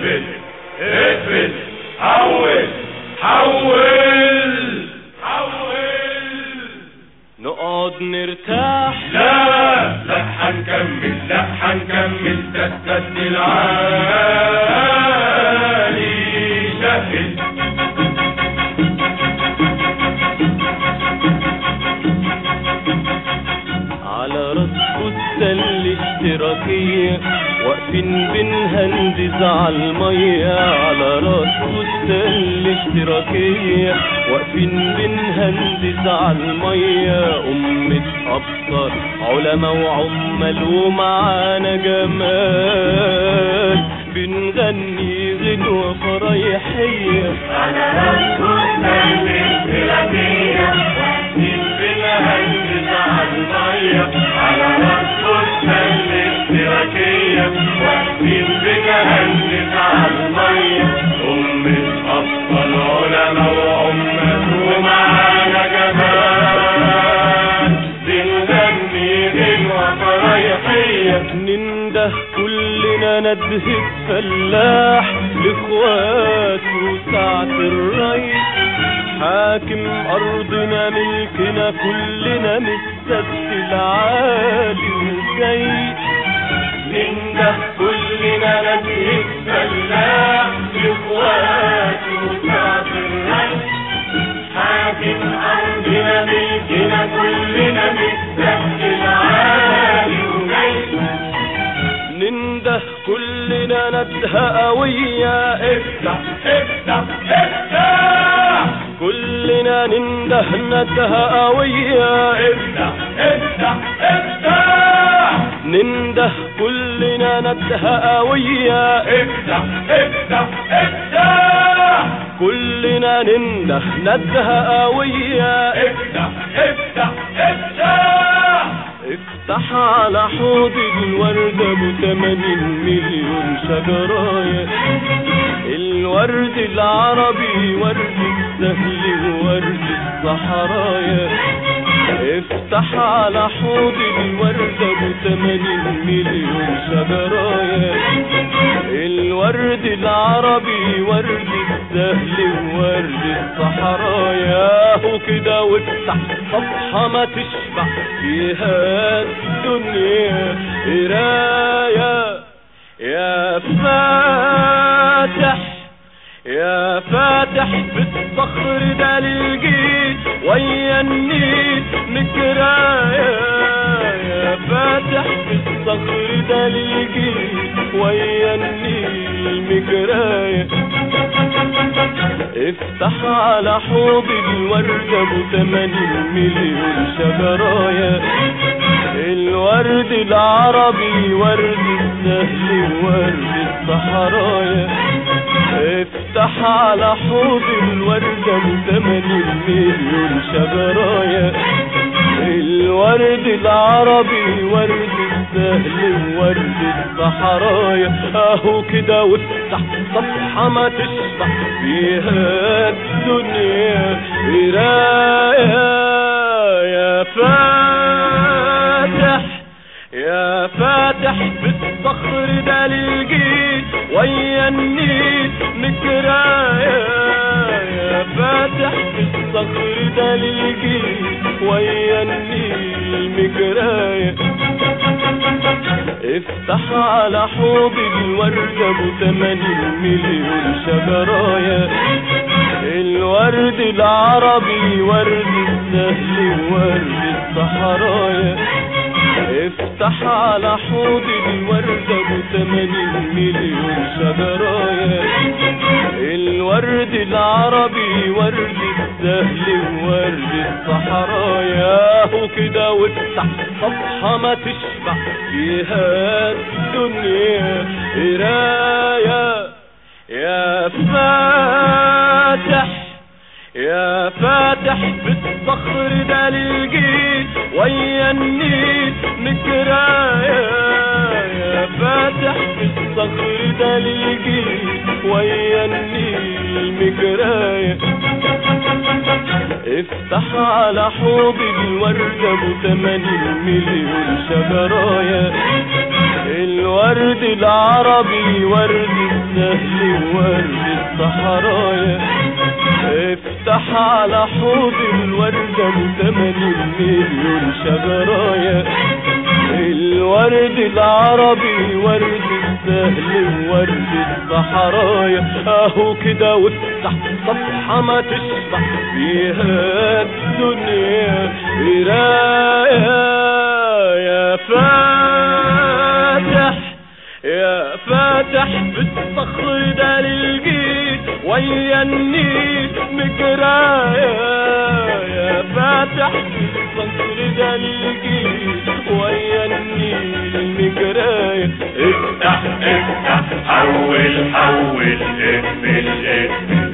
اقفل اقفل حول حول حول نقعد نرتاح لا لا حنكمل لا حنكمل ده السد العالي شهد على راسكو السل اشتراكية واقفين بنهندز على المية على راسكو السل اشتراكية واقفين بنهندز على المية أمة أبطال علماء وعمال ومعانا جمال بنغني غنوة فرايحية على راسكو السل اشتراكية واقفين بنهندز على المية على راسكو السل اشتراكية واقفين بنهندز على المية أمة أبطال علماء وعمال ومعانا جمال بنغني غنوة فرايحية ننده كلنا ندهة فلاح لاخواته ساعة الريس حاكم ارضنا ملكنا كلنا مستسهل عالي وجاي ننده كلنا ندهة فلاح لاخواته ساعة الريس حاكم أرضنا ملكنا كلنا مستسهل عالي وجاي ننده كلنا ندهة قوية افتح افتح افتح كلنا ننده ندهة قوية افتح افتح افتح ننده كلنا ندهة قوية افتح افتح افتح كلنا ننده ندهة قوية افتح افتح افتح افتح على حوض الورد ابو 80 مليون شجراية الورد العربي ورد السهل وورد الصحرايا افتح على حوض الورد ابو 80 مليون شجرايا الورد العربي ورد السهل وورد الصحرايا وكده وافتح صفحة ما تشبع فيها الدنيا قراية يا فاتح يا فاتح بالصخر ده للجيل ويا النيل مكراية يا فاتح بالصخر ده للجيل ويا النيل مكراية افتح على حوض الورد ابو 80 مليون شجرايا الورد العربي ورد السهل وورد الصحرايا افتح على حوض الورد ابو 80 مليون شجرايا الورد العربي ورد السهل وورد الصحرايا اهو كده وافتح صفحة ما تشبع فيها الدنيا قراية يا فاتح يا فاتح بالصخر ده للجيل ويا النيل مكراية يا فاتح بالصخر ده للجيل ويا النيل مكراية افتح على حوض الورد ابو 80 مليون شجرايا الورد العربي ورد السهل وورد الصحرايا افتح على حوض الورد ابو 80 مليون شجرايا الورد العربي ورد السهل وورد الصحرايا وكده وافتح صفحة ما تشبع فيها الدنيا قراية يا فاتح يا فاتح بالصخر ده للجيل ويا النيل مكراية يا فاتح بالصخر ده للجيل ويا النيل مكراية افتح على حوض الورد ابو 80 مليون شجرايا الورد العربي ورد السهل وورد الصحرايا افتح على حوض الوردة بثمانين مليون شجرايا الورد العربي ورد السهل وورد الصحرايا اهو كده وافتح صفحة ما تشبع فيها الدنيا قراية يا فاتح يا فاتح بالصخر ده للجيل ويا النيل مجرايا يا فاتح بالصخر ده للجيل ويا النيل مجرايا افتح افتح حول حول اقفل اقفل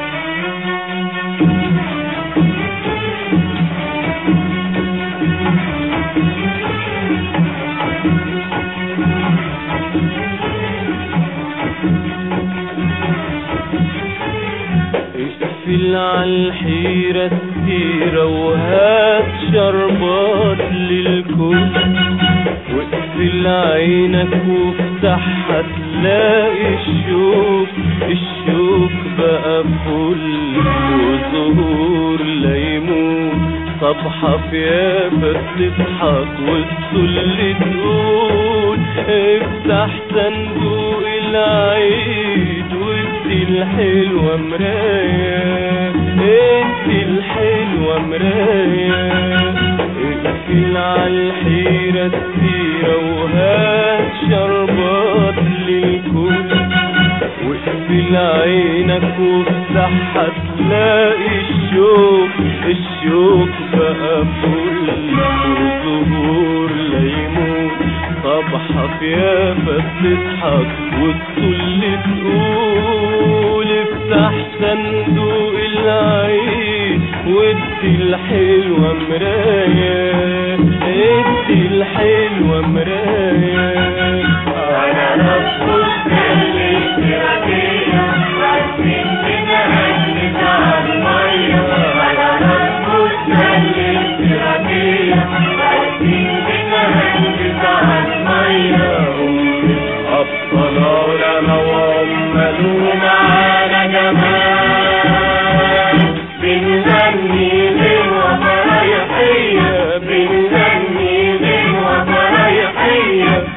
اقفل عالحيرة السيرة وهات شربات للكل واقفل عينك وافتحها تلاقي الشوك الشوك بقى فل وزهور ليمون صبحة في يافا تضحك والسل تقول افتح صندوق العيد وانت الحلوة مراية انت الحلوة مراية اقفل عالحيرة السيرة وهات شربات للكل واقفل عينك وافتحها تلاقي الشوق الشوق بقى فل وزهور ليمون صبحة في يافا بتضحك والكل تقول افتح صندوق العيد وادي الحلوة مراية ادي الحلوة مراية انا رب الكل اشتراكية واسمين بنهنس على المية انا رب الكل اشتراكية واسمين بنهنس على المية أبطال علماء وأملون على جمال بنغني بالوفرايحية بنغني بالوفرايحية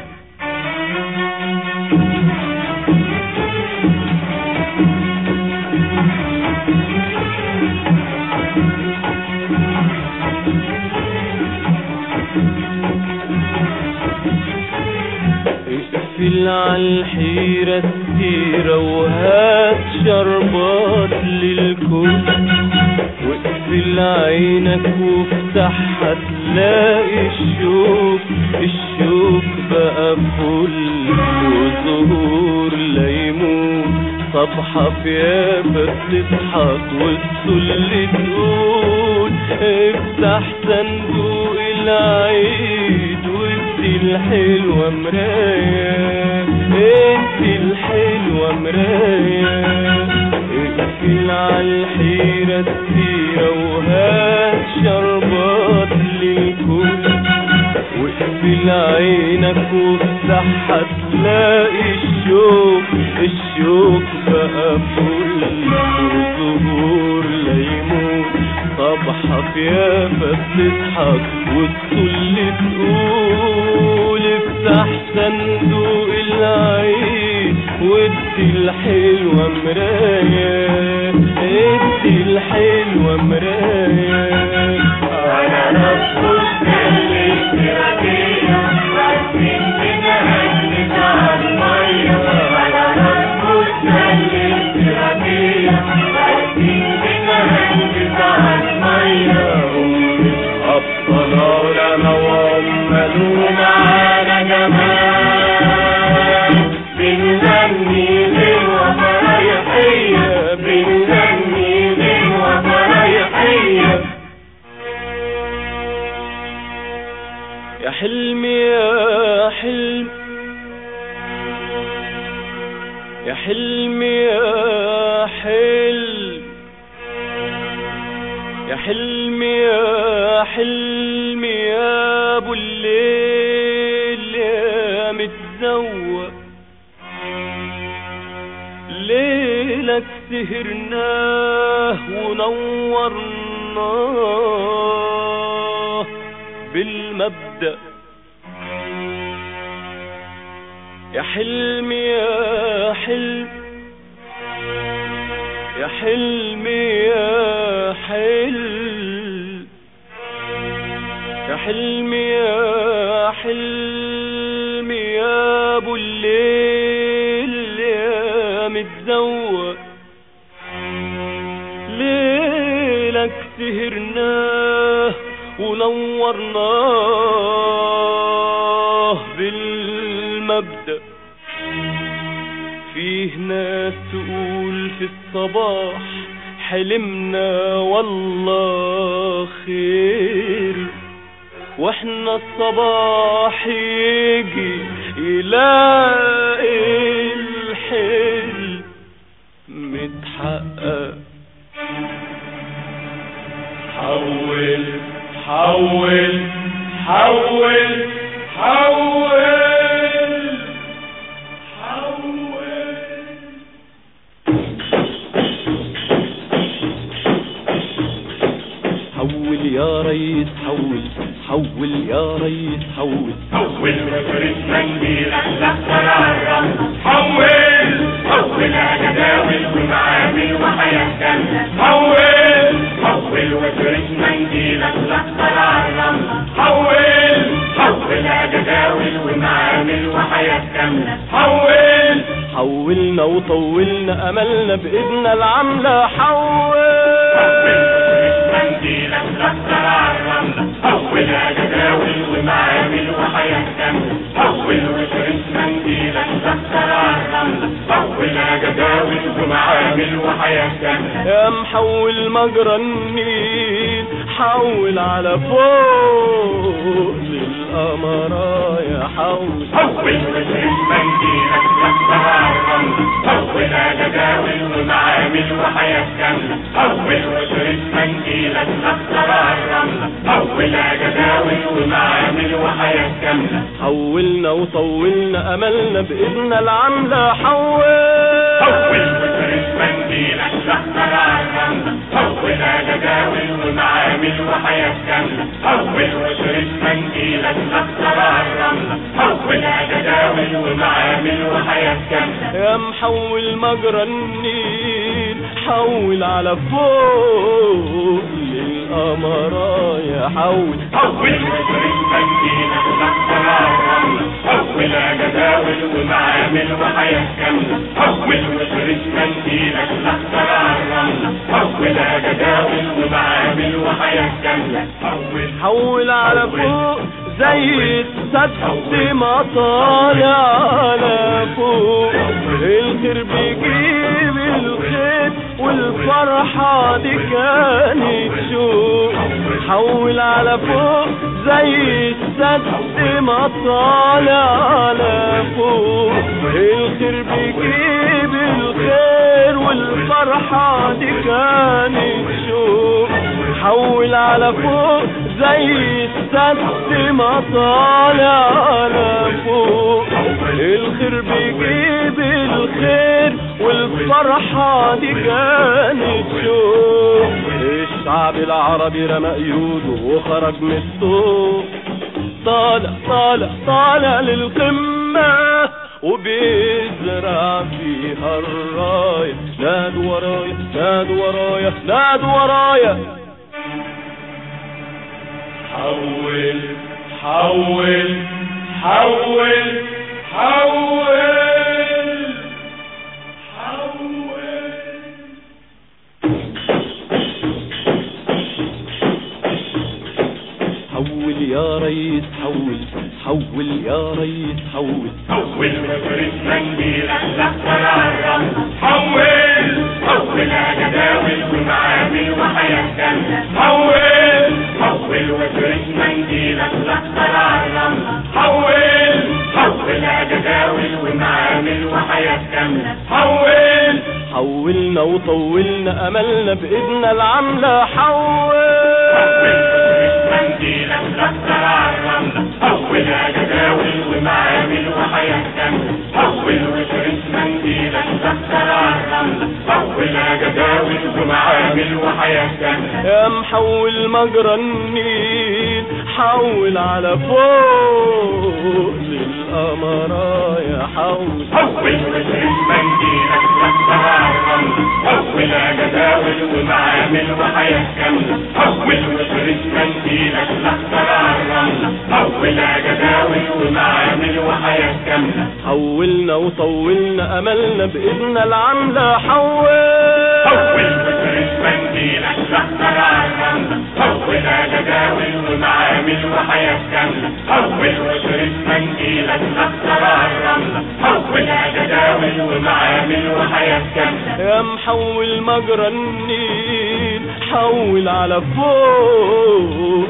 اقفل عالحيرة السيرة وهات شربات للكل واقفل عينك وافتحها تلاقي الشوك الشوك بقى فل وزهور ليمون صبحة في يافا تضحك والسل تقول افتح صندوق العيد وادي الحلوة مراية انت الحلوة مراية اقفل عالحيرة السيرة وهات شربات للكل واقفل عينك وافتحها تلاقي الشوك الشوك بقى فل وزهور ليمون صبحة في يافا بتضحك والكل تقول افتح صندوق العيد وادي الحلوة مراية ادي الحلوة مراية أنا رب الكل اشتراكية واسمين بنهنس على المية أنا رب الكل اشتراكية واسمين بنهنس على المية أبطال علماء وأملون على جمال بنغني بالوفرايحية بنغني بالوفرايحية يا حلمي يا حلم يا حلمي يا حلم ليلك سهرناه ونورناه بالمبدأ يا حلمي يا حلم يا حلمي يا حلم يا حلمي يا حلمي يا ابو الليل يا متزوق ليلك سهرناه ونورناه بالمبدأ فيه ناس تقول في الصباح حلمنا والله خير واحنا الصباح يجي يلاقي الحلم متحقق حول حول حول حول حول حول يا ريس حول حول يا ريس حول حول وفرش منديلك لفر عالرمل حول حول جداول ومعامل وحياة كاملة حول حول وفرش منديلك لفر عالرمل حول حول جداول ومعامل وحياة كاملة حول حولنا وطولنا املنا بايدنا العاملة حول منديلك لفر عالرملة حول جداول ومعامل وحياة كاملة حول وفرش منديلك لفر عالرملة حول جداول ومعامل وحياة كاملة يا محول مجرى النيل حول على فوق للقمرة يا حول حول وفرش منديلك لفر عالرملة حول جداول ومعامل وحياة كاملة حول وفرش منديلك لفر عالرملة حول جداول ومعامل وحياة كاملة حولنا وطولنا املنا بايدنا العاملة حول حول وفرش منديلك لفر عالرملة حول جداول ومعامل وحياة كاملة حول وفرش منديلك لفر عالرملة حول جداول ومعامل وحياة كاملة يا محول مجرى النيل حول على فوق للقمرة يا حول حول وفرش منديلك لفر عالرملة حول جداول ومعامل وحياة كاملة حول وفرش منديلك لفر عالرملة حول جداول ومعامل وحياة كاملة حول حول على فوق زي السد ما طالع على فوق الخير بيجيب الخير والفرحة دي كانت شوق حول على فوق زي السد ما طالع على فوق الخير بيجيب الخير والفرحة دي كانت شوق حول على فوق زي السد ما طالع على فوق الخير بيجيب الخير والفرحة دي كانت شوق الشعب العربي رمى قيوده وخرج من السوق طالع طالع طالع للقمة وبيزرع فيها الراية ناد ورايا ناد ورايا ناد ورايا حول حول حول حول حول حول يا ريس حول حول يا ريس حول حول وفرش منديلك لفر عالرمل حول حول جداول ومعامل وحياة كاملة حول حول وفرش منديلك لفر عالرمل حول حول جداول ومعامل وحياة كاملة حول حولنا وطولنا املنا بايدنا العاملة حول منديلك لفر عالرملة حول جداول ومعامل وحياة كاملة حول وفرش منديلك لفر عالرملة جداول ومعامل وحياة كاملة يا محول مجرى النيل حول على فوق للقمرايا حول حول واشرب منديلك لحظة الرمل حول جداول ومعامل وحياة كاملة حول واشرب منديلك لحظة الرمل حول جداول ومعامل وحياة كاملة حولنا وطولنا املنا بايدنا العاملة حول حول واشرب منديلك لحظة الرمل حول جداول ومعامل وحياة كاملة حول واشرب منديلك لحظة الرمل حول جداول ومعامل وحياة كاملة يا محول مجرى النيل حول على فوق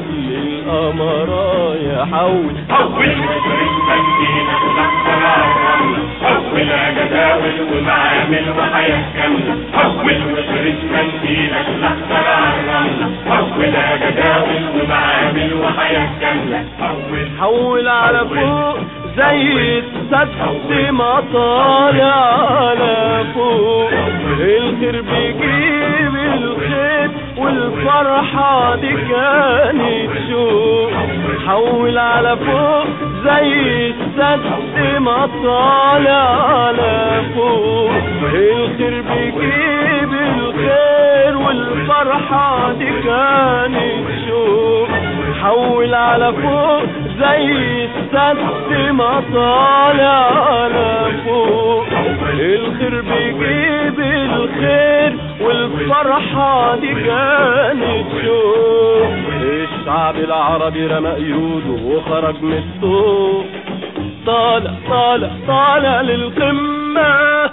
للقمرايا حول حول واشرب منديلك لحظة الرمل حول جداول ومعامل وحياة كاملة حول واشرب منديلك لحظة الرمل حول جداول ومعامل وحياة كاملة حول حول على فوق زي السد ما طالع على فوق الخير بيجيب الخير والفرحة دي كانت شوق حول على فوق زي السد ما طالع على فوق الخير بيجيب الخير والفرحة دي كانت شوق حول على فوق زي السد ما طالع على فوق الخير بيجيب الخير والفرحة دي كانت شوق الشعب العربي رمى قيوده وخرج من السوق طالع طالع طالع للقمة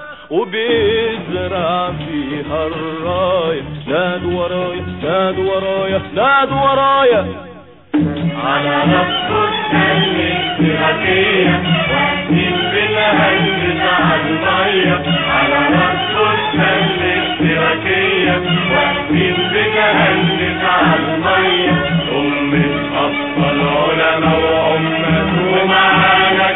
وبيزرع فيها الراية ناد ورايا ناد ورايا ناد ورايا على رب السل الاشتراكية واحدين بالهند على المية على رب السل الاشتراكية واحدين بالهند على المية أمة أبطال علماء وأمة ومعانا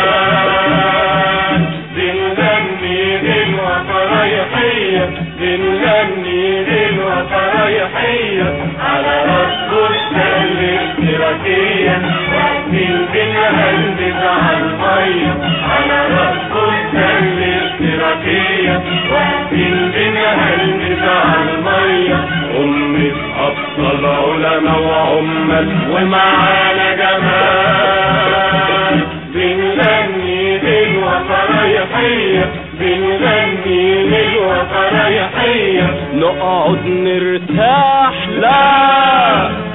جمال بنغني للوطن رايحية بنغني للوطن رايحية على رب السل الاشتراكية واقفين بنهندس على المية على رب السل الاشتراكية واقفين بنهندس على المية أمة أبطال علماء وأمة ومعانا جمال بنغني للوطن رايحية بنغني للوطن رايحية نقعد نرتاح لا